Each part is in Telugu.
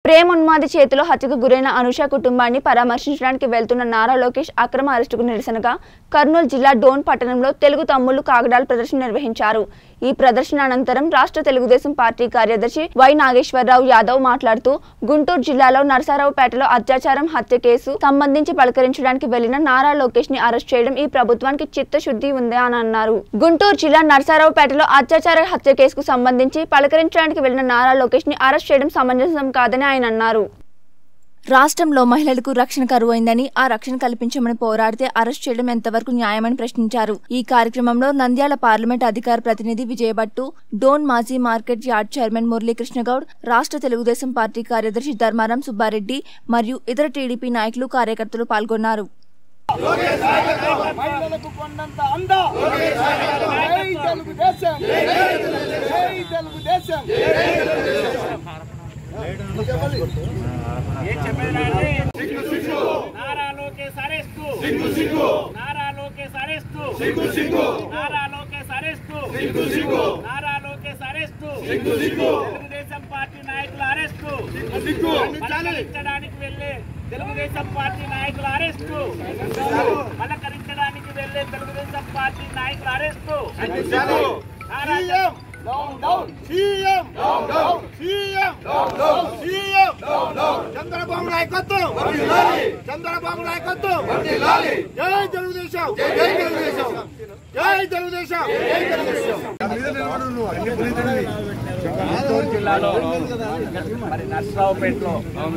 ప్రేమోన్మాది చేతిలో హత్యకు గురైన అనుష కుటుంబాన్ని పరామర్శించడానికి వెళ్తున్న నారా లోకేష్ అక్రమ అరెస్టుకు నిరసనగా కర్నూలు జిల్లా డోన్ పట్టణంలో తెలుగు తమ్ముళ్లు కాగడాల ప్రదర్శన నిర్వహించారు ఈ ప్రదర్శన అనంతరం రాష్ట్ర తెలుగుదేశం పార్టీ కార్యదర్శి వై నాగేశ్వరరావు యాదవ్ మాట్లాడుతూ గుంటూరు జిల్లాలో నరసరావుపేటలో అత్యాచారం హత్య కేసు సంబంధించి పలకరించడానికి వెళ్లిన నారా లోకేష్ ని అరెస్ట్ చేయడం ఈ ప్రభుత్వానికి చిత్తశుద్ధి ఉంది అని అన్నారు గుంటూరు జిల్లా నరసరావుపేటలో అత్యాచార హత్య కేసుకు సంబంధించి పలకరించడానికి వెళ్లిన నారా లోకేష్ ని అరెస్ట్ చేయడం సమంజసం కాదని ఆయన అన్నారు రాష్ట్రంలో మహిళలకు రక్షణ కరువైందని ఆ రక్షణ కల్పించమని పోరాడితే అరెస్ట్ చేయడం ఎంతవరకు న్యాయమని ప్రశ్నించారు ఈ కార్యక్రమంలో నంద్యాల పార్లమెంట్ అధికార ప్రతినిధి విజయభట్టు డోన్ మాజీ market yard chairman Muralikrishna Goud రాష్ట్ర తెలుగుదేశం పార్టీ కార్యదర్శి ధర్మారం సుబ్బారెడ్డి మరియు ఇతర టీడీపీ నాయకులు కార్యకర్తలు పాల్గొన్నారు మహిళలకు కొండంత అండ జై తెలుగుదేశం జై తెలుగుదేశం నారా లోకేష్ అరెస్టు సిగ్గు సిగ్గు నారా లోకేష్ అరెస్టు సిగ్గు సిగ్గు నారా లోకేష్ అరెస్టు సిగ్గు సిగ్గు నారా లోకేష్ అరెస్టు సిగ్గు సిగ్గు తెలుగుదేశం పార్టీ నాయకుల అరెస్టు సిగ్గు సిగ్గు పలకరించడానికి వెళ్ళే తెలుగుదేశం పార్టీ నాయకుల అరెస్టు పలకరించడానికి వెళ్ళే తెలుగుదేశం పార్టీ నాయకుల arrest Nara CM down down CM down down CM down down CM down down Chandrababu నాయకత్వం చంద్రబాబు నాయకత్వం జై తెలుగుదేశం జై తెలుగుదేశం జై తెలుగుదేశం జై తెలుగుదేశం గుంటూరు జిల్లాలో మరి నర్సరావుపేటలో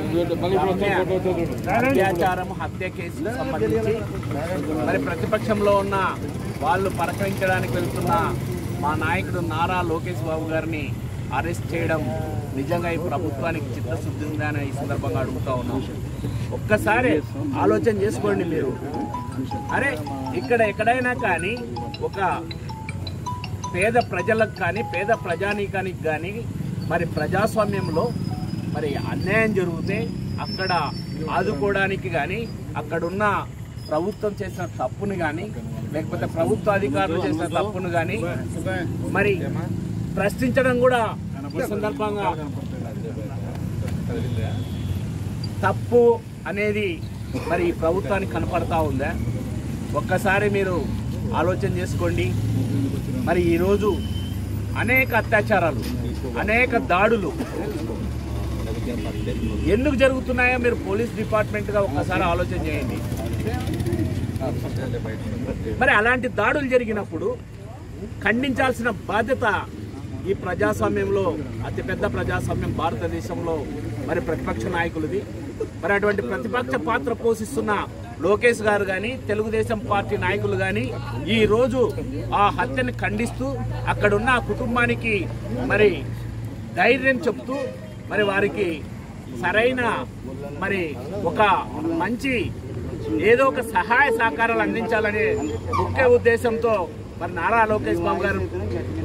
అత్యాచారం హత్య కేసుకు సంబంధించి మరి ప్రతిపక్షంలో ఉన్న వాళ్ళు పలకరించడానికి వెళ్తున్న మా నాయకుడు నారా లోకేష్ బాబు గారిని అరెస్ట్ చేయడం నిజంగా ఈ ప్రభుత్వానికి చిత్తశుద్ధి ఉందా అని ఈ సందర్భంగా అడుగుతా ఉన్నాం ఒక్కసారి ఆలోచన చేసుకోండి మీరు అరే ఇక్కడ ఎక్కడైనా కానీ ఒక పేద ప్రజలకు కానీ పేద ప్రజానీకానికి కానీ మరి ప్రజాస్వామ్యంలో మరి అన్యాయం జరిగితే అక్కడ ఆదుకోవడానికి కానీ అక్కడున్న ప్రభుత్వం చేసిన తప్పును కానీ లేకపోతే ప్రభుత్వ అధికారులు చేసిన తప్పును కానీ మరి ప్రశ్నించడం కూడా ఈ సందర్భంగా తప్పు అనేది మరి ఈ ప్రభుత్వానికి కనపడతా ఉందా ఒక్కసారి మీరు ఆలోచన చేసుకోండి మరి ఈరోజు అనేక అత్యాచారాలు అనేక దాడులు ఎందుకు జరుగుతున్నాయో మీరు పోలీస్ డిపార్ట్మెంట్గా ఒక్కసారి ఆలోచన చేయండి మరి అలాంటి దాడులు జరిగినప్పుడు ఖండించాల్సిన బాధ్యత ఈ ప్రజాస్వామ్యంలో అతిపెద్ద ప్రజాస్వామ్యం భారతదేశంలో మరి ప్రతిపక్ష నాయకులది మరి అటువంటి ప్రతిపక్ష పాత్ర పోషిస్తున్న లోకేష్ గారు కానీ తెలుగుదేశం పార్టీ నాయకులు కానీ ఈ రోజు ఆ హత్యని ఖండిస్తూ అక్కడున్న ఆ కుటుంబానికి మరి ధైర్యం చెప్తూ మరి వారికి సరైన మరి ఒక మంచి ఏదో ఒక సహాయ సహకారాలు అందించాలనే ముఖ్య ఉద్దేశంతో మరి నారా లోకేష్ బాబు గారు